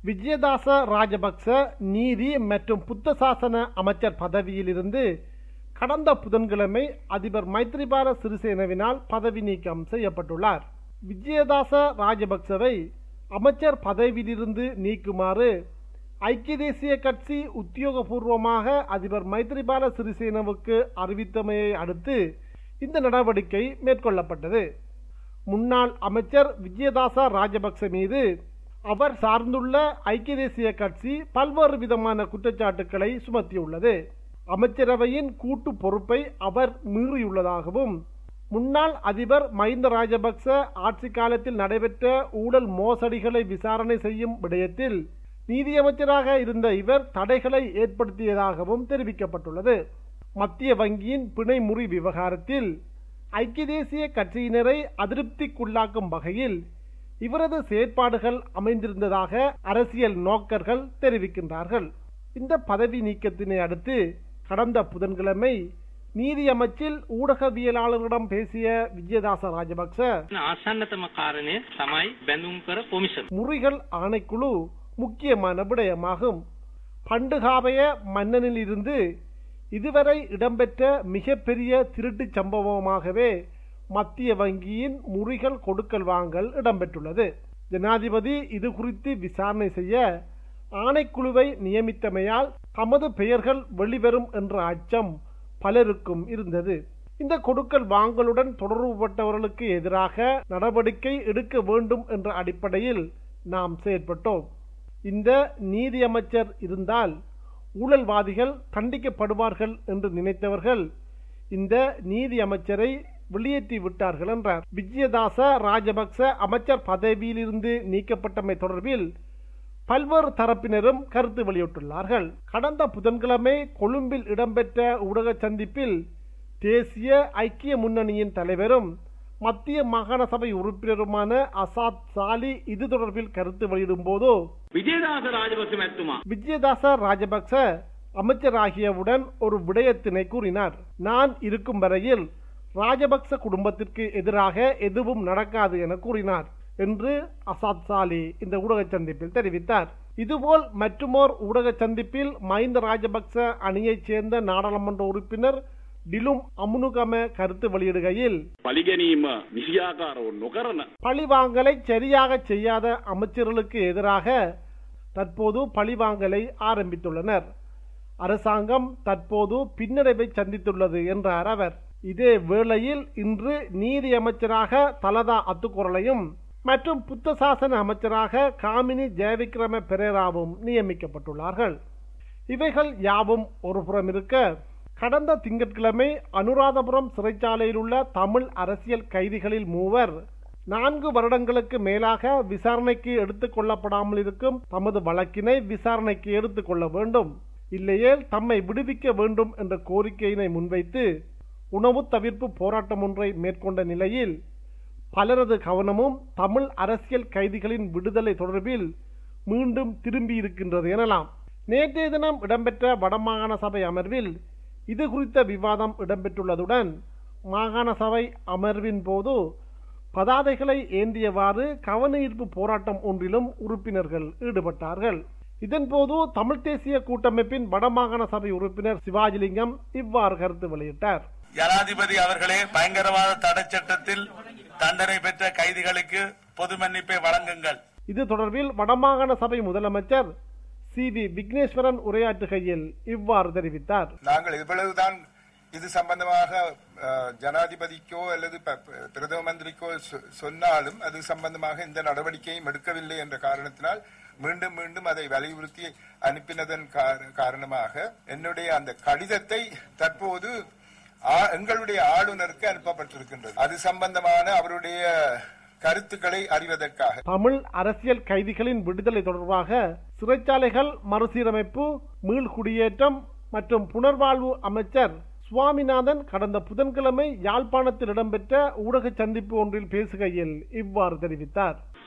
விஜயதாச ராஜபக்ச நீதி மற்றும் புத்த சாசன அமைச்சர் பதவியிலிருந்து கடந்த புதன்கிழமை அதிபர் மைத்ரிபால சிறிசேனவினால் பதவி நீக்கம் செய்யப்பட்டுள்ளார் விஜயதாச ராஜபக்சவை அமைச்சர் பதவியிலிருந்து நீக்குமாறு ஐக்கிய தேசிய கட்சி உத்தியோகபூர்வமாக அதிபர் மைத்ரிபால சிறிசேனவுக்கு அறிவித்தமையை அடுத்து இந்த நடவடிக்கை மேற்கொள்ளப்பட்டது முன்னாள் அமைச்சர் விஜயதாச ராஜபக்ச மீது அவர் சார்ந்துள்ள ஐக்கிய தேசிய கட்சி பல்வேறு விதமான குற்றச்சாட்டுக்களை சுமத்தியுள்ளது அமைச்சரவையின் கூட்டு பொறுப்பை அவர் மீறியுள்ளதாகவும் முன்னாள் அதிபர் மஹிந்த ராஜபக்ச ஆட்சி காலத்தில் நடைபெற்ற ஊழல் மோசடிகளை விசாரணை செய்யும் விடயத்தில் நீதியமைச்சராக இருந்த இவர் தடைகளை ஏற்படுத்தியதாகவும் தெரிவிக்கப்பட்டுள்ளது மத்திய வங்கியின் பிணை முறி விவகாரத்தில் ஐக்கிய தேசிய கட்சியினரை அதிருப்திக்குள்ளாக்கும் வகையில் இவரது செயற்பாடுகள் அமைந்திருந்ததாக அரசியல் நோக்கர்கள் தெரிவிக்கின்றார்கள் இந்த பதவி நீக்கத்தினை அடுத்து கடந்த புதன்கிழமை நீதி அமைச்சில் ஊடகவியலாளர்களிடம் பேசிய விஜயதாச ராஜபக்ச ආසන්නතම කාරණය තමයි බැඳුම් කර කොමිසම. முறிகள் ஆணைக்குழு முக்கியமான விடயமாகும் பண்டுகாவைய மன்னனில் இருந்து இதுவரை இடம்பெற்ற மிகப்பெரிய திருட்டுச் சம்பவமாகவே மத்திய வங்கியின் முறிகள் கொடுக்கல் வாங்கல் இடம்பெற்றுள்ளது ஜனாதிபதி இது குறித்து விசாரணை செய்ய ஆணைக்குழுவை நியமித்தமையால் தமது பெயர்கள் வெளிவரும் என்ற அச்சம் பலருக்கும் இருந்தது இந்த கொடுக்கல் வாங்கலுடன் தொடர்புபட்டவர்களுக்கு எதிராக நடவடிக்கை எடுக்க வேண்டும் என்ற அடிப்படையில் நாம் செயற்பட்டோம் இந்த நீதி அமைச்சர் இருந்தால் ஊழல்வாதிகள் தண்டிக்கப்படுவார்கள் என்று நினைத்தவர்கள் இந்த நீதி அமைச்சரை வெளியேற்றி விட்டார்கள் என்றார் விஜயதாச ராஜபக்ச அமைச்சர் பதவியிலிருந்து நீக்கப்பட்டமை தொடர்பில் பல்வேறு தரப்பினரும் கருத்து வெளியிட்டுள்ளார்கள் கடந்த புதன்கிழமை கொழும்பில் இடம்பெற்ற ஊடக சந்திப்பில் தேசிய ஐக்கிய முன்னணியின் தலைவரும் மத்திய மாகாண சபை உறுப்பினருமான அசாத் சாலி இது தொடர்பில் கருத்து வெளியிடும் போது විජේදාස රාජපක්ෂ මැතිතුමා விஜயதாச ராஜபக்ச அமைச்சராகியவுடன் ஒரு விடயத்தினை கூறினார் நான் இருக்கும் வரையில் ராஜபக்ச குடும்பத்திற்கு எதிராக எதுவும் நடக்காது என கூறினார் என்று அசாத் சாலி இந்த ஊடக சந்திப்பில் தெரிவித்தார் இதுபோல் மற்றுமோர் ஊடக சந்திப்பில் மஹிந்த ராஜபக்ச அணியைச் சேர்ந்த நாடாளுமன்ற உறுப்பினர் டிலும் அமுனுகம கருத்து வெளியிடுகையில் පලිගැනීම නිසියාකාරව නොකරන பழிவாங்கலை சரியாக செய்யாத அமைச்சர்களுக்கு எதிராக தற்போது பழிவாங்கலை ஆரம்பித்துள்ளனர் அரசாங்கம் தற்போது பின்னடைவை சந்தித்துள்ளது என்றார் அவர் இதே வேளையில் இன்று நீதி அமைச்சராக தலதா அத்துக்குரலையும் மற்றும் புத்த சாசன அமைச்சராக காமினி ஜெயவிக்ரம பெரேராவும் நியமிக்கப்பட்டுள்ளார்கள் இவைகள் யாவும் ஒருபுறம் இருக்க கடந்த திங்கட்கிழமை அனுராதபுரம் சிறைச்சாலையில் உள்ள தமிழ் அரசியல் கைதிகளில் மூவர் நான்கு வருடங்களுக்கு மேலாக விசாரணைக்கு எடுத்துக் கொள்ளப்படாமல் இருக்கும் தமது வழக்கினை விசாரணைக்கு எடுத்துக் கொள்ள வேண்டும் இல்லையேல் தம்மை விடுவிக்க வேண்டும் என்ற கோரிக்கையினை முன்வைத்து உணவு தவிர்ப்பு போராட்டம் ஒன்றை மேற்கொண்ட நிலையில் பலரது கவனமும் தமிழ் அரசியல் கைதிகளின் விடுதலை தொடர்பில் மீண்டும் திரும்பி இருக்கின்றது எனலாம் நேற்றைய தினம் இடம்பெற்ற வடமாகாண சபை அமர்வில் இது குறித்த விவாதம் இடம்பெற்றுள்ளதுடன் மாகாண சபை அமர்வின் போது பதாதைகளை ஏந்தியவாறு கவன ஈர்ப்பு போராட்டம் ஒன்றிலும் உறுப்பினர்கள் ஈடுபட்டார்கள் இதன்போது தமிழ் தேசிய கூட்டமைப்பின் வடமாகாண சபை உறுப்பினர் சிவாஜிலிங்கம் இவ்வாறு கருத்து வெளியிட்டார் ஜனாதிபதி அவர்களே பயங்கரவாத தடை சட்டத்தில் தண்டனை பெற்ற கைதிகளுக்கு பொது மன்னிப்பை வழங்குங்கள் இது தொடர்பில் வடமாகாண சபை முதலமைச்சர் சி வி விக்னேஸ்வரன் உரையாற்றுகையில் இவ்வாறு தெரிவித்தார் நாங்கள் இவ்வளவுதான் இது சம்பந்தமாக அஹ், ஜனாதிபதிக்கோ அல்லது ப- ப- பிரதம மந்திரிக்கோ சொ- சொன்னாலும் அது சம்பந்தமாக இந்த நடவடிக்கையும் எடுக்கவில்லை என்ற காரணத்தினால் மீண்டும் மீண்டும் அதை வலியுறுத்தி அனுப்பினதன் கார- காரணமாக என்னுடைய அந்த கடிதத்தை தற்போது ஆ- எங்களுடைய ஆளுநருக்கு அனுப்பப்பட்டிருக்கின்றது அது சம்பந்தமான அவருடைய கருத்துக்களை அறிவதற்காக தமிழ் அரசியல் கைதிகளின் விடுதலை தொடர்பாக சிறைச்சாலைகள் மறுசீரமைப்பு மீள்குடியேற்றம் மற்றும் புனர்வாழ்வு அமைச்சர் சுவாமிநாதன் கடந்த புதன்கிழமை யாழ்ப்பாணத்தில் இடம்பெற்ற ஊடக சந்திப்பு ஒன்றில் பேசுகையில் இவ்வாறு தெரிவித்தார்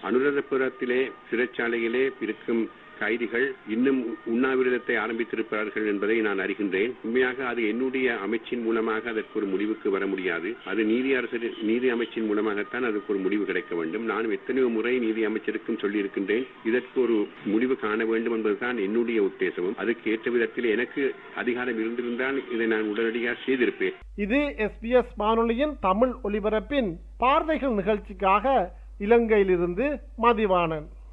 அனுராதபுரத்திலே சிறைச்சாலையிலே இருக்கும் கைதிகள் இன்னும் உண்ணாவிரதத்தை ஆரம்பித்திருப்பார்கள் என்பதை நான் அறிகின்றேன் உண்மையாக அது என்னுடைய அமைச்சின் மூலமாக அதற்கு ஒரு முடிவுக்கு வர முடியாது அது நீதி அரசு நீதி அமைச்சின் மூலமாகத்தான் அதற்கு ஒரு முடிவு கிடைக்க வேண்டும் நானும் எத்தனையோ முறை நீதி அமைச்சருக்கும் சொல்லியிருக்கின்றேன் இதற்கு ஒரு முடிவு காண வேண்டும் என்பதுதான் என்னுடைய உத்தேசமும் அதுக்கு ஏற்ற விதத்தில் எனக்கு அதிகாரம் இருந்திருந்தால் இதை நான் உடனடியாக செய்திருப்பேன் இது எஸ்பிஎஸ் வானொலியின் தமிழ் ஒலிபரப்பின் பார்வைகள் நிகழ்ச்சிக்காக இலங்கையிலிருந்து மதிவாணன்